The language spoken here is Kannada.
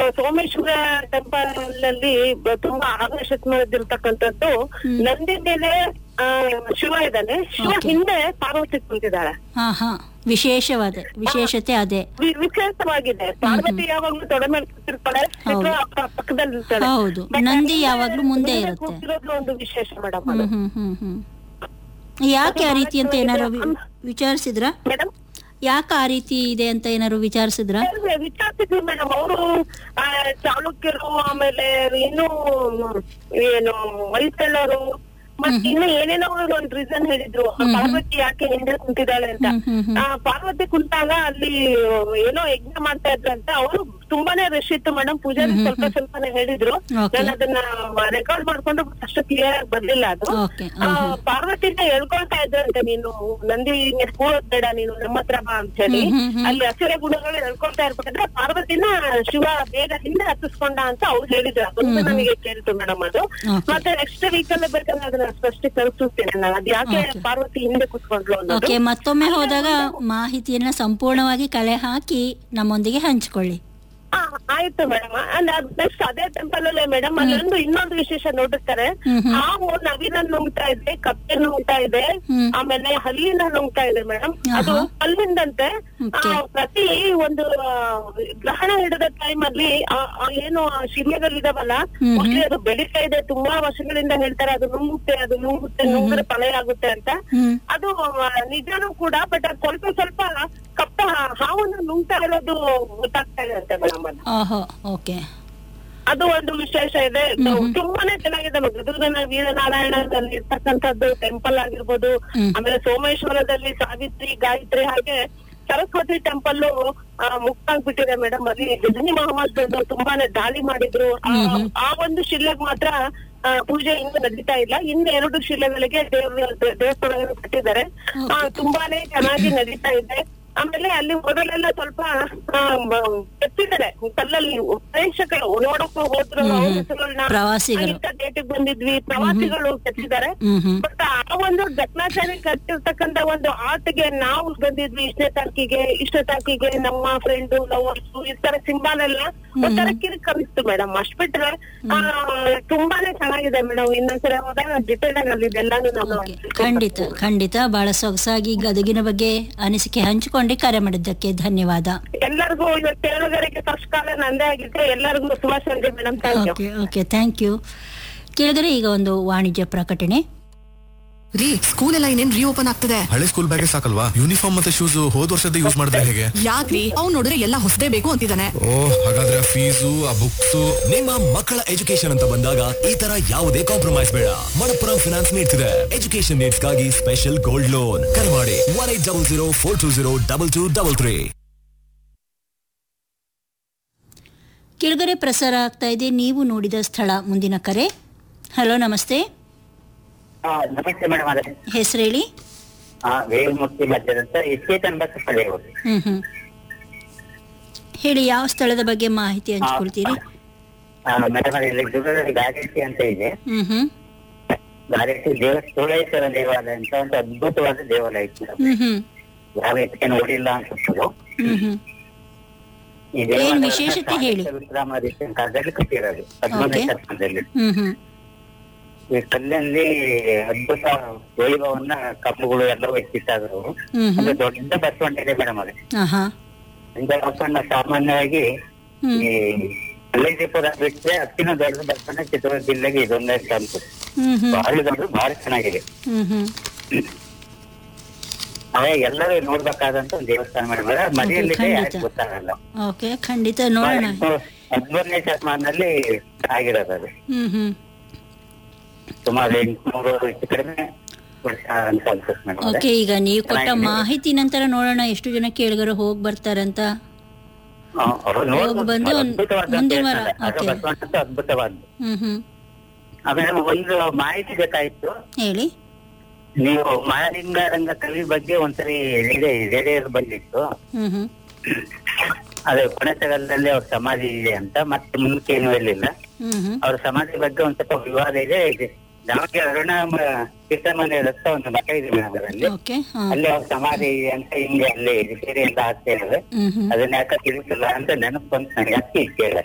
ಸೋಮೇಶ್ವರ ಟೆಂಪಲ್ ಅಲ್ಲಿ ಬ- ತುಂಬಾ ಆಕರ್ಷಿತವಾಗಿರ್ತಕ್ಕಂಥದ್ದು ನಂದಿ ಮೇಲೆ ಆ, ಶಿವ ಇದ್ದಾನೆ ಶಿವ Okay. ಹಿಂದೆ ಪಾರ್ವತಿ ಕುಂತಿದ್ದಾಳೆ ಹಾ ಹಾ ವಿಶೇಷವಾದ ವಿಶೇಷತೆ ಅದೇ ವಿ- ವಿಶೇಷವಾಗಿದೆ ಪಾರ್ವತಿ ಯಾವಾಗ್ಲೂ ತೊಡೆ ಮೇಲೆ ಕೂತಿರ್ತಾಳೆ ಶಿವ ಪ- ಪಕ್ಕದಲ್ಲಿ ಇರ್ತಾಳೆ ಹೌದು. But ನಂದಿ ಅಲ್ಲಿ ಯಾವಾಗ್ಲೂ ಮುಂದೆ ಮುಂದೆ ಇರುತ್ತೆ. ಕೂತಿರೋದು ಒಂದು ವಿಶೇಷ ಮೇಡಮ್ ಹ್ಮ್ ಹ್ಮ್ ಹ್ಮ್ ಹ್ಮ್ ಯಾಕೆ ಆ ರೀತಿ ಅಂತ ಏನಾರು ವಿ- ವಿಚಾರಿಸಿದ್ರಾ ಮೇಡಮ್ ಯಾಕೆ ಆ ರೀತಿ ಇದೆ ಅಂತ ಏನಾರು ವಿಚಾರಿಸಿದ್ರಾ ವಿಚಾರಿಸಿದ್ವಿ ಮೇಡಮ್ ಅವರು ಚಾಲುಕ್ಯರು ಆಮೇಲೆ ಇನ್ನು ಏನು ಹೊಯ್ಸಳರು ಮತ್ತೆ ಇನ್ನು ಏನೇನೋ ಒಂದು ರೀಸನ್ ಹೇಳಿದ್ರು ಆ ಪಾರ್ವತಿ ಯಾಕೆ ಹಿಂದೆ ಕುಂತಿದ್ದಾಳೆ ಅಂತ ಹ್ಮ್ ಹ್ಮ್ ಹ್ಮ್ ಆ ಪಾರ್ವತಿ ಕುಂತಾಗ ಅಲ್ಲಿ ಏನೋ ಯಜ್ಞ ಮಾಡ್ತಾ ಇದ್ರಂತೆ ಅವರು ತುಂಬಾನೇ ರಶ್ ಇತ್ತು ಮೇಡಮ್ ಪೂಜಾರಿ ಸ್ವಲ್ಪ ಸ್ವಲ್ಪನೇ ಹೇಳಿದ್ರು Okay. ನಾನು ಅದನ್ನ ರೆಕಾರ್ಡ್ ಮಾಡ್ಕೊಂಡು ಅಷ್ಟು ಕ್ಲಿಯರ್ ಆಗಿ ಬರ್ಲಿಲ್ಲ ಅದು ಓಕೆ ಆ, ಪಾರ್ವತಿನ ಹೇಳ್ಕೊಳ್ತಾ ಇದ್ರಂತೆ ನೀನು ನಂದಿ ಕೂರೋದ್ ಬೇಡ ನೀನು ನಮ್ಮ ಹತ್ರ ಬಾ ಅಂತ ಹೇಳಿ ಹ್ಮ್, ಹ್ಮ್, ಹ್ಮ್. ಅಲ್ಲಿ ಹಸಿರ ಗುಣಗಳು ಹೇಳ್ಕೊಳ್ತಾ ಇರ್ಬೇಕಾದ್ರೆ ಪಾರ್ವತಿನ ಶಿವ ಬೇಗ ಹಿಂದೆ ಹತ್ತಿಸ್ಕೊಂಡ ಅಂತ ಅವ್ರು ಹೇಳಿದ್ರು ಅದೊಂದು ನನಗೆ ಕೇಳ್ತು ಮೇಡಮ್ ಅದು Okay. ಮತ್ತೆ ನೆಕ್ಸ್ಟ್ ವೀಕ್ ಅಲ್ಲಿ ಬೇಕಾದ್ರೆ ಅದನ್ನ ಸ್ಪಷ್ಟೀಕರಿಸುತ್ತೇನೆ ನಾನು ಅದ್ ಯಾಕೆ Okay. ಪಾರ್ವತಿ ಹಿಂದೆ ಕುತ್ಕೊಂಡ್ಲು ಅನ್ನೋದು ಓಕೆ ಮತ್ತೊಮ್ಮೆ ಹೋದಾಗ ಮಾಹಿತಿಯನ್ನ ಸಂಪೂರ್ಣವಾಗಿ ಕಲೆ ಹಾಕಿ ನಮ್ಮೊಂದಿಗೆ ಹಂಚಿಕೊಳ್ಳಿ ಆ, ಆಯ್ತು ಮೇಡಮ್ ನೆಕ್ಸ್ಟ್ ಅದೇ ಟೆಂಪಲ್ ಅಲ್ಲೇ ಮೇಡಮ್ ಅಲ್ಲೊಂದು ಇನ್ನೊಂದು ವಿಶೇಷ ನೋಡುತ್ತಾರೆ ಹ್ಮ್, ಹ್ಮ್. ಹಾವು ನವಿನ ನುಂಗ್ತಾ ಇದೆ ಕಪ್ಪೆ ನುಂಗ್ತಾ ಇದೆ ಹ್ಮ್. ಆಮೇಲೆ ಹಲ್ಲಿನ ನುಂಗ್ತಾ ಇದೆ ಮೇಡಮ್ ಆಹಾ. ಅದು ಕಲ್ಲಿಂದಂತೆ Okay. ಆ, ಪ್ರತಿ ಒಂದು ಆ, ಗ್ರಹಣ ಹಿಡಿದ ಟೈಮ್ ಅಲ್ಲಿ ಆ, ಆ ಏನು ಆ ಶಿಲೆಗಳಿದಾವಲ್ಲ ಹ್ಮ್, mostly ಅದು ಬೆಳೀತಾ ಇದೆ ತುಂಬಾ ವರ್ಷಗಳಿಂದ ಹೇಳ್ತಾರೆ ಅದು ನುಂಗುತ್ತೆ ಅದು ನುಂಗುತ್ತೆ ನುಂಗ್ರೆ ಫಲ ಆಗುತ್ತೆ ಅಂತ ಹ್ಮ್ ಅದು ಆ, ನಿಜಾನೂ ಕೂಡ ಬಟ್ ಅದು ಸ್ವಲ್ಪ ಸ್ವಲ್ಪ ಕಪ್ಪ ಹಾವನ್ನು ನುಂಗ್ತಾ ಇರೋದು ಗೊತ್ತಾಗ್ತಾ ಇದೆ ಅಂತೆ ಮೇಡಮ್ ಅದು ಓಹೋ ಓಕೆ ಅದು ಒಂದು ವಿಶೇಷ ಇದೆ ತುಂಬಾನೇ ಚೆನ್ನಾಗಿದೆ ಗದಗಿನ ವೀರನಾರಾಯಣದಲ್ಲಿ ಇರ್ತಕ್ಕಂಥದ್ದು ಟೆಂಪಲ್ ಆಗಿರ್ಬೋದು ಹ್ಮ್. ಆಮೇಲೆ ಸೋಮೇಶ್ವರದಲ್ಲಿ ಸಾವಿತ್ರಿ ಗಾಯತ್ರಿ ಹಾಗೆ ಸರಸ್ವತಿ ಟೆಂಪಲ್ ಮುಕ್ತಾಗ್ಬಿಟ್ಟಿದೆ ಮೇಡಮ್ ಅಲ್ಲಿ ಗಜನಿ ಮಹಮ್ಮದ್ ಬಂದು ತುಂಬಾನೇ ದಾಳಿ ಮಾಡಿದ್ರು ಆ- ಆ ಒಂದು ಶಿಲೆಗ್ ಮಾತ್ರ ಆ, ಪೂಜೆ ಇನ್ನು ನಡೀತಾ ಇಲ್ಲ ಇನ್ನು ಎರಡು ಶಿಲೆಗಳಿಗೆ ದೇವ್ರ ದೇವಸ್ಥಾನಗಳು ಕಟ್ಟಿದ್ದಾರೆ ಆ, ತುಂಬಾನೇ ಚೆನ್ನಾಗಿ ನಡೀತಾ ಇದೆ ಆಮೇಲೆ ಅಲ್ಲಿ ಮೊದಲೆಲ್ಲ ಸ್ವಲ್ಪ ಆ, ಮ- ಕೆತ್ತಿದ್ದಾರೆ ಕಲ್ಲಲ್ಲಿ ಪ್ರೇಕ್ಷಕರು ನೋಡಕ್ಕೂ ಹೋದ್ರು ಅವ್ರ ಹೆಸರುಗಳ್ನ ಪ್ರವಾಸಿಗರು. ಇಂಥ ಡೇಟಿಗೆ ಬಂದಿದ್ವಿ ಪ್ರವಾಸಿಗಳು ಕೆತ್ತಿದ್ದಾರೆ ಹ್ಮ್ ಹ್ಮ್ ಬಟ್ ಆ ಒಂದು ದಕ್ಷಿಣಾಚಾರ್ಯ ಕಟ್ಟಿರ್ತಕ್ಕಂತ ಒಂದು ಆರ್ಟ್ಗೆ ನಾವು ಬಂದಿದ್ವಿ ಇಷ್ಟನೇ ತಾರೀಕಿಗೆ ಇಷ್ಟನೇ ತಾರೀಕಿಗೆ ನಮ್ಮ ಫ್ರೆಂಡು ಲವರ್ಸ್ ಈ ತರ ಸಿಂಬಲ್ ಎಲ್ಲ ಒಂಥರ ಕಿರಿಕ್ ಕಲಿಸ್ತು ಮೇಡಮ್ ಅಷ್ಟ್ ಬಿಟ್ರೆ ಆ, ತುಂಬಾನೇ ಚೆನ್ನಾಗಿದೆ ಮೇಡಮ್ ಇನ್ನೊಂದ್ಸಲ ಹೋದಾಗ ಡಿಟೇಲ್ ಆಗಿ ಅಲ್ಲಿ ಎಲ್ಲಾನು ನಾವು ಓಕೆ ಖಂಡಿತ ಖಂಡಿತ ಬಹಳ ಸೊಗಸಾಗಿ ಗದಗಿನ ಬಗ್ಗೆ ಅನಿಸಿಕೆ ಹಂಚಿಕೊಂಡು ಕರೆ ಮಾಡಿದ್ದಕ್ಕೆ ಧನ್ಯವಾದ ಎಲ್ಲರಿಗೂ ಇವತ್ತು ಏಳುಗರೆಗೆ ಫಸ್ಟ್ ಕಾಲ ನಂದೇ ಆಗಿದ್ರೆ ಎಲ್ಲರಿಗೂ ಶುಭ ಸಂಜೆ madam thank you okay okay thank you ಕೇಳಿದರೆ ಈಗ ಒಂದು ವಾಣಿಜ್ಯ ಪ್ರಕಟಣೆ ರೀ ಸ್ಕೂಲ್ ಎಲ್ಲ ಇನ್ನೇನ್ ರೀಓಪನ್ ಆಗ್ತದೆ ಹಳೆ ಸ್ಕೂಲ್ ಬ್ಯಾಗೇ ಸಾಕಲ್ವಾ ಯೂನಿಫಾರ್ಮ್ ಮತ್ತೆ ಶೂಸ್ ಹೋದ್ ವರ್ಷದ ಯೂಸ್ ಮಾಡಿದ್ರೆ ಹೇಗೆ ಯಾಕ್ರಿ ಅವ್ನ್ ನೋಡಿದ್ರೆ ಎಲ್ಲ ಹೊಸದೇ ಬೇಕು ಅಂತಿದ್ದಾನೆ ಓ ಹಾಗಾದ್ರೆ ಆ ಫೀಸು ಆ ಬುಕ್ಸ್ ನಿಮ್ಮ ಮಕ್ಕಳ ಎಜುಕೇಶನ್ ಅಂತ ಬಂದಾಗ ಈ ತರ ಯಾವುದೇ ಕಾಂಪ್ರಮೈಸ್ ಬೇಡ ಮಣಪ್ಪುರಂ ಫಿನಾನ್ಸ್ ನೀಡ್ತಿದೆ ಎಜುಕೇಶನ್ ನೀಡ್ಸ್ಗಾಗಿ ಸ್ಪೆಷಲ್ ಗೋಲ್ಡ್ ಲೋನ್ ಕರೆ ಮಾಡಿ one eight double zero four two zero double two double three ಕೆಳಗರೆ ಪ್ರಸಾರ ಆಗ್ತಾ ಇದೆ ನೀವು ನೋಡಿದ ಸ್ಥಳ ಮುಂದಿನ ಕರೆ ಹಲೋ ನಮಸ್ತೆ ನಮಸ್ತೆ ಮೇಡಮ್ ಅದೇ ಹೆಸರು ಹೇಳಿ ವೇಲ್ಮೂರ್ತಿ ಮಧ್ಯದಂತ ಚೇತನ್ ಬಸಪ್ಪಳ್ಳಿ ಅವರು ಹ್ಮ್ ಹ್ಮ್ ಹೇಳಿ ಯಾವ ಸ್ಥಳದ ಬಗ್ಗೆ ಮಾಹಿತಿ ಹಂಚ್ಕೊಳ್ತೀರಿ ಮೇಡಮ್ ಅದೇ ಇಲ್ಲಿ ದುರ್ಗದಲ್ಲಿ ಗಾರಟ್ಟಿ ಅಂತ ಇದೆ ಹ್ಮ್ ಹ್ಮ್ ಗಾರಟ್ಟಿ ದೇವ ಸೋಳೇಶ್ವರ ದೇವಾಲಯ ಅಂತ ಒಂದು ಅದ್ಭುತವಾದ ದೇವಾಲಯ ಇತ್ತು ಮೇಡಮ್ ಹ್ಮ್ ಹ್ಮ್ ಯಾವ ಹೆಚ್ಚಿಗೆ ನೋಡಿಲ್ಲ ಅನ್ಸುತ್ತದು ಹ್ಮ್ ಹ್ಮ್ ಈ ಏನ್ ದೇವಾಲಯ ವಿಶೇಷತೆ ಹೇಳಿ? ವಿಕ್ರಮಾದಿತ್ಯನ ಕಾಲದಲ್ಲಿ ಕಟ್ಟಿರೋದು ಹದಿಮೂರನೇ Okay. ಶತಮಾನದಲ್ಲಿ ಹ್ಮ್ ಹ್ಮ್ ಈ ಕಲ್ಲಲ್ಲಿ ಅದ್ಭುತ ವೈಭವನ್ನ ಕಬ್ಬುಗಳು ಎಲ್ಲವೂ ಎತ್ತಿತ್ತಾದ್ರು ಹ್ಮ್ ಹ್ಮ್ ಅದು ದೊಡ್ಡ ಬಸವಣ್ಣ ಇದೆ ಮೇಡಮ್ ಅದೇ ಆಹಾ ಇಂಥ ಬಸವಣ್ಣ ಸಾಮಾನ್ಯವಾಗಿ ಹ್ಮ್ ಈ ಕಲ್ಲೈಜೀಪುರ ಬಿಟ್ರೆ ಅತ್ತಿನ ದೊಡ್ಡ ಬಸವಣ್ಣ ಚಿತ್ರದುರ್ಗ ಜಿಲ್ಲೆಗೆ ಇದೊಂದೇ ಸ್ಟಾಂಪ್ ಹ್ಮ್ ಹ್ಮ್ ಬಹಳ ದೊಡ್ಡ ಬಹಳ ಚೆನ್ನಾಗಿದೆ ಹ್ಮ್ ಹ್ಮ್ ಅದೇ ಎಲ್ಲರೂ ನೋಡ್ಬೇಕಾದಂತ ಒಂದು ದೇವಸ್ಥಾನ ಮೇಡಮ್ ಮನೆಯಲ್ಲಿ ಖಂಡಿತ. ಯಾರಿಗೂ ಗೊತ್ತಾಗಲ್ಲ ಓಕೆ ಖಂಡಿತ ನೋಡೋಣ ಹದಿಮೂರನೇ ಶತಮಾನದಲ್ಲಿ ಆಗಿರೋದು ಅದು ಹ್ಮ್ ಹ್ಮ್ ಸುಮಾರು ಎಂಟುನೂರು ಹೆಚ್ಚು ಕಡಿಮೆ ವರ್ಷ ಅಂತ ಅನ್ಸುತ್ತೆ ಮೇಡಮ್ ಓಕೆ ಈಗ ನೀವು ಕೊಟ್ಟ ಚೆನ್ನಾಗಿದೆ. ಮಾಹಿತಿ ನಂತರ ನೋಡೋಣ ಎಷ್ಟು ಜನ ಕೇಳಿಗರು ಹೋಗಿ ಬರ್ತಾರಂತ ಅವ್ರು ನೋಡ್ಬೋದು. ಹೋಗಿ ಬಂದು ಒಂದ್- ಅದ್ಭುತವಾದ ಮುಂದಿನ ವಾರ, ದೇವಸ್ಥಾನ. ಅದು okay. ಬಸವಣ್ಣ ಅಂತೂ ಅದ್ಭುತವಾದ್ದು ಹ್ಮ್ ಹ್ಮ್ ಆಮೇಲೆ ಒಂದು ಮಾಹಿತಿ ಬೇಕಾಯ್ತು ಹೇಳಿ ನೀವು ಮಹಾಲಿಂಗ ರಂಗ ಕವಿ ಬಗ್ಗೆ ಒಂದ್ಸರಿ ರೇಡಿಯೋ ರೇಡಿಯೋ ಬಂದಿತ್ತು ಹ್ಮ್ ಹ್ಮ್ ಅದೇ ಕೊನೆತಗಲದಲ್ಲಿ ಅವ್ರ ಸಮಾಧಿ ಇದೆ ಅಂತ ಮತ್ತೆ ಮುಂದಕ್ಕೆ ಏನು ಹೇಳಿಲ್ಲ ಹ್ಮ್ ಹ್ಮ್ ಅವ್ರ ಸಮಾಧಿ ಬಗ್ಗೆ ಒಂದ್ ಸ್ವಲ್ಪ ವಿವಾದ ಇದೆ ಇದೆ. ನಮಗೆ ಅರುಣ ಚಿಕ್ಕಮನೆ ರಸ್ತ ಒಂದು ಮಠ ಇದೆ ಮೇಡಮ್ ಅದರಲ್ಲಿ ಓಕೆ ಹಾ ಅಲ್ಲಿ ಅವ್ರ ಸಮಾಧಿ ಇದೆ ಅಂತ ಹಿಂಗೆ ಅಲ್ಲಿ ರಿಪೇರಿ ಎಲ್ಲ ಆಗ್ತಾ ಇರೋದು ಹ್ಮ್ ಹ್ಮ್ ಅದನ್ನ ಯಾಕೆ ತಿಳಿಸಿಲ್ಲ ಅಂತ ನೆನಪು ಬಂತು ನನಗೆ ಅದಕ್ಕೆ ಕೇಳ